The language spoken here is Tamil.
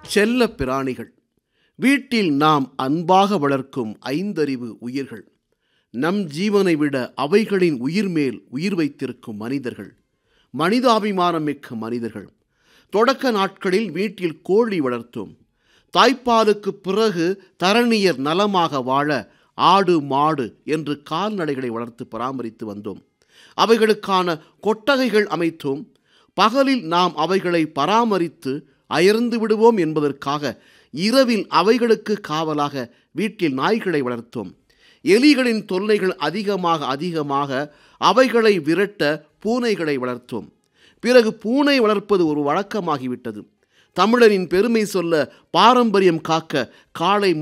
செல்ல பிராணிகள் வீட்டில் நாம் அன்பாக வளர்க்கும் ஐந்தறிவு உயிர்கள் நம் ஜீவனை விட அவைகளின் உயிர் மேல் உயிர் வைத்திருக்கும் மனிதர்கள் மனிதாபிமானம் மிக்க மனிதர்கள் தொடக்க நாட்களில் வீட்டில் கோழி வளர்த்தோம் தாய்ப்பாலுக்கு பிறகு தரணியர் நலமாக வாழ ஆடு மாடு என்று கால்நடைகளை வளர்த்து பராமரித்து வந்தோம் அவைகளுக்கான கொட்டகைகள் அமைத்தோம் பகலில் நாம் அவைகளை பராமரித்து அயர்ந்து விடுவோம் என்பதற்காக இரவில் அவைகளுக்கு காவலாக வீட்டில் நாய்களை வளர்த்தோம் எலிகளின் தொல்லைகள் அதிகமாக அதிகமாக அவைகளை விரட்ட பூனைகளை வளர்த்தோம் பிறகு பூனை வளர்ப்பது ஒரு வழக்கமாகிவிட்டது தமிழரின் பெருமை சொல்ல பாரம்பரியம் காக்க காளை